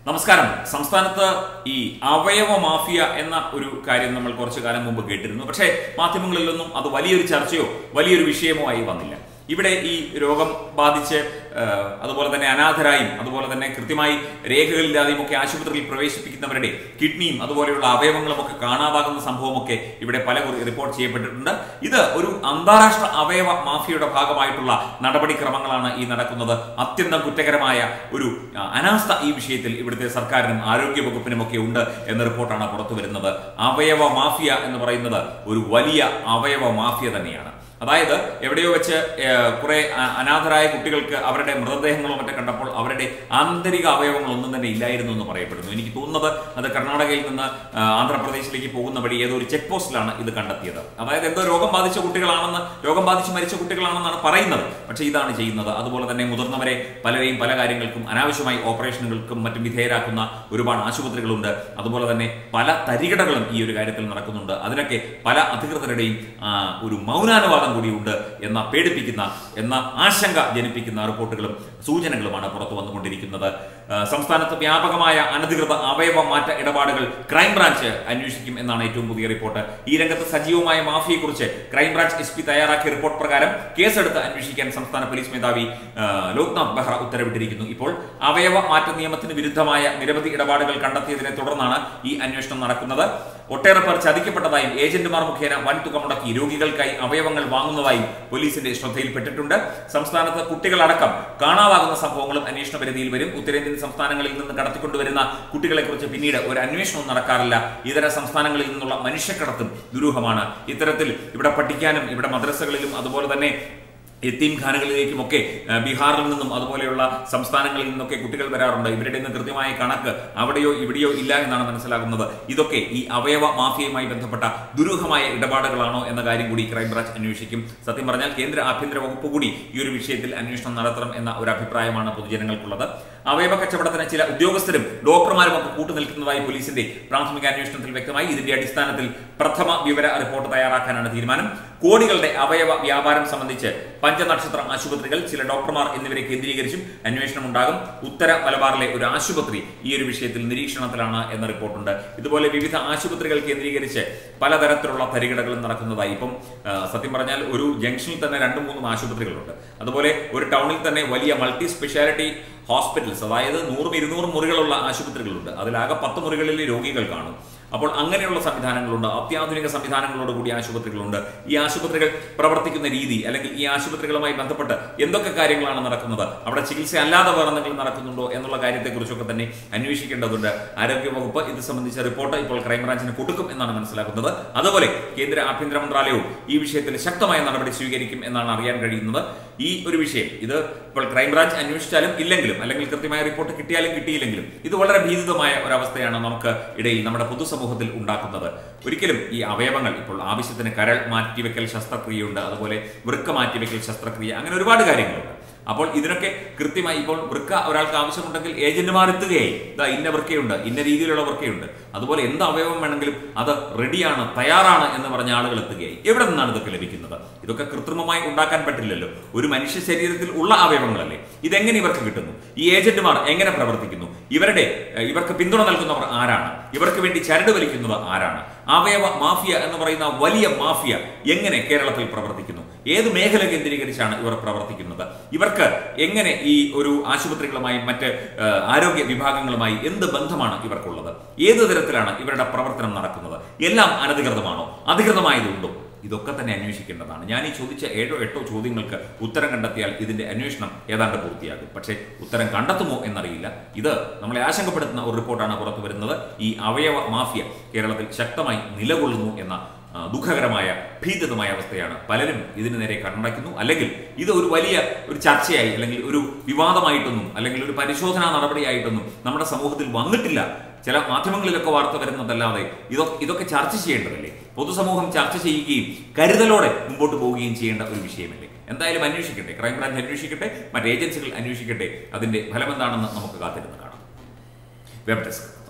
നമസ്കാരം സംസ്ഥാനത്ത് ഈ അവയവ മാഫിയ എന്ന ഒരു കാര്യം നമ്മൾ കുറച്ചു കാലം മുമ്പ് കേട്ടിരുന്നു പക്ഷേ മാധ്യമങ്ങളിലൊന്നും അത് വലിയൊരു ചർച്ചയോ വലിയൊരു വിഷയമോ ആയി വന്നില്ല ഇവിടെ ഈ രോഗം ബാധിച്ച് ആ, അതുപോലെ തന്നെ അനാഥരായും അതുപോലെ തന്നെ കൃത്യമായി രേഖകളില്ലാതെയും ഒക്കെ ആശുപത്രിയിൽ പ്രവേശിപ്പിക്കുന്നവരുടെ കിഡ്നിയും അതുപോലെയുള്ള അവയവങ്ങളും ഒക്കെ കാണാതാകുന്ന സംഭവമൊക്കെ ഇവിടെ പല കുറി റിപ്പോർട്ട് ചെയ്യപ്പെട്ടിട്ടുണ്ട് ഇത് ഒരു അന്താരാഷ്ട്ര അവയവ മാഫിയയുടെ ഭാഗമായിട്ടുള്ള നടപടിക്രമങ്ങളാണ് ഈ നടക്കുന്നത് അത്യന്തം കുറ്റകരമായ ഒരു ആ, അനാസ്ഥ ഈ വിഷയത്തിൽ ഇവിടുത്തെ സർക്കാരിനും ആരോഗ്യ വകുപ്പിനും ഒക്കെ ഉണ്ട് എന്ന റിപ്പോർട്ടാണ് പുറത്തു വരുന്നത് അവയവ മാഫിയ എന്ന് പറയുന്നത് ഒരു വലിയ അവയവ മാഫിയ തന്നെയാണ് അതായത് എവിടെയോ വെച്ച് ഏഹ്, കുറെ അ- അനാഥരായ കുട്ടികൾക്ക് അവരുടെ മൃതദേഹങ്ങളോ മറ്റോ കണ്ടപ്പോൾ അവരുടെ ആന്തരിക അവയവങ്ങളൊന്നും തന്നെ ഇല്ലായിരുന്നു എന്ന് പറയപ്പെടുന്നു എനിക്ക് തോന്നുന്നത് അത് കർണാടകയിൽ നിന്ന് ആ, ആന്ധ്രാപ്രദേശിലേക്ക് പോകുന്ന വഴി ഏതോ ഒരു ചെക്ക് പോസ്റ്റിലാണ് ഇത് കണ്ടെത്തിയത് അതായത് എന്തോ രോഗം ബാധിച്ച കുട്ടികളാണെന്ന് രോഗം ബാധിച്ച് മരിച്ച കുട്ടികളാണെന്നാണ് പറയുന്നത് പക്ഷേ ഇതാണ് ചെയ്യുന്നത് അതുപോലെ തന്നെ മുതിർന്നവരെ പലരെയും പല കാര്യങ്ങൾക്കും അനാവശ്യമായി ഓപ്പറേഷനുകൾക്കും മറ്റും വിധേയരാക്കുന്ന ഒരുപാട് ആശുപത്രികളുണ്ട് അതുപോലെ തന്നെ പല തരികിടകളും ഈ ഒരു കാര്യത്തിൽ നടക്കുന്നുണ്ട് അതിനൊക്കെ പല അധികൃതരുടെയും ആ, ഒരു മൗനാനുവാദം കൂടിയുണ്ട് എന്ന പേടിപ്പിക്കുന്ന എന്ന ആശങ്ക ജനിപ്പിക്കുന്ന റിപ്പോർട്ടുകളും സൂചനകളുമാണ് പുറത്തു വന്നുകൊണ്ടിരിക്കുന്നത് ആ, സംസ്ഥാനത്ത് വ്യാപകമായ അനധികൃത അവയവ മാറ്റ ഇടപാടുകൾ ക്രൈംബ്രാഞ്ച് അന്വേഷിക്കും എന്നാണ് ഏറ്റവും പുതിയ റിപ്പോർട്ട് ഈ രംഗത്ത് സജീവമായ മാഫിയെക്കുറിച്ച് ക്രൈംബ്രാഞ്ച് എസ് പി തയ്യാറാക്കിയ റിപ്പോർട്ട് പ്രകാരം കേസെടുത്ത് അന്വേഷിക്കാൻ സംസ്ഥാന പോലീസ് മേധാവി ആ, ലോക്നാഥ് ബെഹ്റ ഉത്തരവിട്ടിരിക്കുന്നു ഇപ്പോൾ അവയവ മാറ്റ നിയമത്തിന് വിരുദ്ധമായ നിരവധി ഇടപാടുകൾ കണ്ടെത്തിയതിനെ തുടർന്നാണ് ഈ അന്വേഷണം നടക്കുന്നത് ഒട്ടേറെ പേർ ചതിക്കപ്പെട്ടതായും ഏജന്റുമാർ മുഖേന വൻതുക മുടക്കി രോഗികൾക്കായി അവയവങ്ങൾ വാങ്ങുന്നതായും പോലീസിന്റെ ശ്രദ്ധയിൽപ്പെട്ടിട്ടുണ്ട് സംസ്ഥാനത്ത് കുട്ടികളടക്കം കാണാതാകുന്ന സംഭവങ്ങളും അന്വേഷണ പരിധിയിൽ വരും ഉത്തരേന്ത്യൻ സംസ്ഥാനങ്ങളിൽ നിന്ന് കടത്തിക്കൊണ്ടുവരുന്ന കുട്ടികളെക്കുറിച്ച് പിന്നീട് ഒരു അന്വേഷണവും നടക്കാറില്ല ഇതര സംസ്ഥാനങ്ങളിൽ നിന്നുള്ള മനുഷ്യക്കടത്തും ദുരൂഹമാണ് ഇത്തരത്തിൽ ഇവിടെ പഠിക്കാനും ഇവിടെ മദ്രസകളിലും അതുപോലെ തന്നെ യത്തീംഖാനകളിലേക്കുമൊക്കെ ആ, ബീഹാറിൽ നിന്നും അതുപോലെയുള്ള സംസ്ഥാനങ്ങളിൽ നിന്നൊക്കെ കുട്ടികൾ വരാറുണ്ട് ഇവരുടെ നിന്ന് കൃത്യമായ കണക്ക് അവിടെയോ ഇവിടെയോ ഇല്ല എന്നാണ് മനസ്സിലാകുന്നത് ഇതൊക്കെ ഈ അവയവ മാഫിയയുമായി ബന്ധപ്പെട്ട ദുരൂഹമായ ഇടപാടുകളാണോ എന്ന കാര്യം കൂടി ക്രൈംബ്രാഞ്ച് അന്വേഷിക്കും സത്യം പറഞ്ഞാൽ കേന്ദ്ര ആഭ്യന്തര വകുപ്പ് കൂടി ഈ ഒരു വിഷയത്തിൽ അന്വേഷണം നടത്തണം എന്ന ഒരു അഭിപ്രായമാണ് പൊതുജനങ്ങൾക്കുള്ളത് അവയവ കച്ചവടത്തിന് ചില ഉദ്യോഗസ്ഥരും ഡോക്ടർമാരും ഒക്കെ കൂട്ടുനിൽക്കുന്നതായി പോലീസിന്റെ പ്രാഥമിക അന്വേഷണത്തിൽ വ്യക്തമായി ഇതിന്റെ അടിസ്ഥാനത്തിൽ പ്രഥമ വിവര റിപ്പോർട്ട് തയ്യാറാക്കാനാണ് തീരുമാനം കോടികളുടെ അവയവ വ്യാപാരം സംബന്ധിച്ച് പഞ്ചനക്ഷത്ര ആശുപത്രികൾ ചില ഡോക്ടർമാർ എന്നിവരെ കേന്ദ്രീകരിച്ചും അന്വേഷണം ഉണ്ടാകും ഉത്തര മലബാറിലെ ഒരു ആശുപത്രി ഈ ഒരു വിഷയത്തിൽ നിരീക്ഷണത്തിലാണ് എന്ന റിപ്പോർട്ടുണ്ട് ഇതുപോലെ വിവിധ ആശുപത്രികൾ കേന്ദ്രീകരിച്ച് പലതരത്തിലുള്ള തരികിടകളും നടക്കുന്നതായി ഇപ്പം ആ, സത്യം പറഞ്ഞാൽ ഒരു ജംഗ്ഷനിൽ തന്നെ രണ്ടും മൂന്നും ആശുപത്രികളുണ്ട് അതുപോലെ ഒരു ടൗണിൽ തന്നെ വലിയ മൾട്ടി സ്പെഷ്യാലിറ്റി ഹോസ്പിറ്റൽസ് അതായത് നൂറും ഇരുന്നൂറും മുറികളുള്ള ആശുപത്രികളുണ്ട് അതിലാകെ പത്ത് മുറികളിൽ രോഗികൾ കാണും അപ്പോൾ അങ്ങനെയുള്ള സംവിധാനങ്ങളുണ്ട് അത്യാധുനിക സംവിധാനങ്ങളോട് കൂടിയ ആശുപത്രികളുണ്ട് ഈ ആശുപത്രികൾ പ്രവർത്തിക്കുന്ന രീതി അല്ലെങ്കിൽ ഈ ആശുപത്രികളുമായി ബന്ധപ്പെട്ട് എന്തൊക്കെ കാര്യങ്ങളാണ് നടക്കുന്നത് അവിടെ ചികിത്സ അല്ലാതെ വേറെ എന്തെങ്കിലും നടക്കുന്നുണ്ടോ എന്നുള്ള കാര്യത്തെക്കുറിച്ചൊക്കെ തന്നെ അന്വേഷിക്കേണ്ടതുണ്ട് ആരോഗ്യവകുപ്പ് ഇത് സംബന്ധിച്ച റിപ്പോർട്ട് ഇപ്പോൾ ക്രൈംബ്രാഞ്ചിന് കൊടുക്കും എന്നാണ് മനസ്സിലാക്കുന്നത് അതുപോലെ കേന്ദ്ര ആഭ്യന്തര മന്ത്രാലയവും ഈ വിഷയത്തിൽ ശക്തമായ നടപടി സ്വീകരിക്കും എന്നാണ് അറിയാൻ കഴിയുന്നത് ഈ ഒരു വിഷയം ഇത് ഇപ്പോൾ ക്രൈംബ്രാഞ്ച് അന്വേഷിച്ചാലും ഇല്ലെങ്കിലും അല്ലെങ്കിൽ കൃത്യമായ റിപ്പോർട്ട് കിട്ടിയാലും കിട്ടിയില്ലെങ്കിലും ഇത് വളരെ ഭീതിതമായ ഒരവസ്ഥയാണ് നമുക്ക് ഇടയിൽ നമ്മുടെ പൊതുസമൂഹത്തിൽ ഉണ്ടാക്കുന്നത് ഒരിക്കലും ഈ അവയവങ്ങൾ ഇപ്പോൾ ആവശ്യത്തിന് കരൾ മാറ്റിവെക്കൽ ശസ്ത്രക്രിയയുണ്ട് അതുപോലെ വൃക്ക മാറ്റിവെക്കൽ ശസ്ത്രക്രിയ അങ്ങനെ ഒരുപാട് കാര്യങ്ങളുണ്ട് അപ്പോൾ ഇതിനൊക്കെ കൃത്യമായി ഇപ്പോൾ വൃക്ക ഒരാൾക്ക് ആവശ്യമുണ്ടെങ്കിൽ ഏജന്റുമാർ എത്തുകയായി ഇതാ ഇന്ന വൃക്കയുണ്ട് ഇന്ന രീതിയിലുള്ള വൃക്കയുണ്ട് അതുപോലെ എന്ത് അവയവം വേണമെങ്കിലും അത് റെഡിയാണ് തയ്യാറാണ് എന്ന് പറഞ്ഞ ആളുകൾ എത്തുകയായി എവിടെ നിന്നാണ് ഇതൊക്കെ ലഭിക്കുന്നത് ഇതൊക്കെ കൃത്രിമമായി ഉണ്ടാക്കാൻ പറ്റില്ലല്ലോ ഒരു മനുഷ്യ ശരീരത്തിൽ ഉള്ള അവയവങ്ങളല്ലേ ഇതെങ്ങനെ ഇവർക്ക് കിട്ടുന്നു ഈ ഏജന്റുമാർ എങ്ങനെ പ്രവർത്തിക്കുന്നു ഇവരുടെ ഏഹ്, ഇവർക്ക് പിന്തുണ നൽകുന്നവർ ആരാണ് ഇവർക്ക് വേണ്ടി ചരട് വലിക്കുന്നത് ആരാണ് അവയവ മാഫിയ എന്ന് പറയുന്ന വലിയ മാഫിയ എങ്ങനെ കേരളത്തിൽ പ്രവർത്തിക്കുന്നു ഏത് മേഖല കേന്ദ്രീകരിച്ചാണ് ഇവർ പ്രവർത്തിക്കുന്നത് ഇവർക്ക് എങ്ങനെ ഈ ഒരു ആശുപത്രികളുമായി മറ്റ് ഏഹ്, ആരോഗ്യ വിഭാഗങ്ങളുമായി എന്ത് ബന്ധമാണ് ഇവർക്കുള്ളത് ഏത് തരത്തിലാണ് ഇവരുടെ പ്രവർത്തനം നടക്കുന്നത് എല്ലാം അനധികൃതമാണോ അധികൃതമായതുണ്ടോ ഇതൊക്കെ തന്നെ അന്വേഷിക്കേണ്ടതാണ് ഞാൻ ഈ ചോദിച്ച ഏഴോ എട്ടോ ചോദ്യങ്ങൾക്ക് ഉത്തരം കണ്ടെത്തിയാൽ ഇതിന്റെ അന്വേഷണം ഏതാണ്ട് പൂർത്തിയാകും പക്ഷേ ഉത്തരം കണ്ടെത്തുമോ എന്നറിയില്ല ഇത് നമ്മളെ ആശങ്കപ്പെടുത്തുന്ന ഒരു റിപ്പോർട്ടാണ് പുറത്തു വരുന്നത് ഈ അവയവ മാഫിയ കേരളത്തിൽ ശക്തമായി നിലകൊള്ളുന്നു എന്ന ആ, ദുഃഖകരമായ ഭീതിതമായ അവസ്ഥയാണ് പലരും ഇതിന് നേരെ കണ്ണടയ്ക്കുന്നു അല്ലെങ്കിൽ ഇത് ഒരു വലിയ ഒരു ചർച്ചയായി അല്ലെങ്കിൽ ഒരു വിവാദമായിട്ടൊന്നും അല്ലെങ്കിൽ ഒരു പരിശോധനാ നടപടിയായിട്ടൊന്നും നമ്മുടെ സമൂഹത്തിൽ വന്നിട്ടില്ല ചില മാധ്യമങ്ങളിലൊക്കെ വാർത്ത വരുന്നതല്ലാതെ ഇതൊക്കെ ഇതൊക്കെ ചർച്ച ചെയ്യേണ്ടതല്ലേ പൊതുസമൂഹം ചർച്ച ചെയ്യുകയും കരുതലോടെ മുമ്പോട്ട് പോവുകയും ചെയ്യേണ്ട ഒരു വിഷയമല്ലേ എന്തായാലും അന്വേഷിക്കട്ടെ ക്രൈംബ്രാഞ്ച് അന്വേഷിക്കട്ടെ മറ്റ് ഏജൻസികൾ അന്വേഷിക്കട്ടെ അതിന്റെ ഫലമെന്താണെന്ന് നമുക്ക് കാത്തിരുന്ന് കാണാം വെബ് ഡെസ്ക്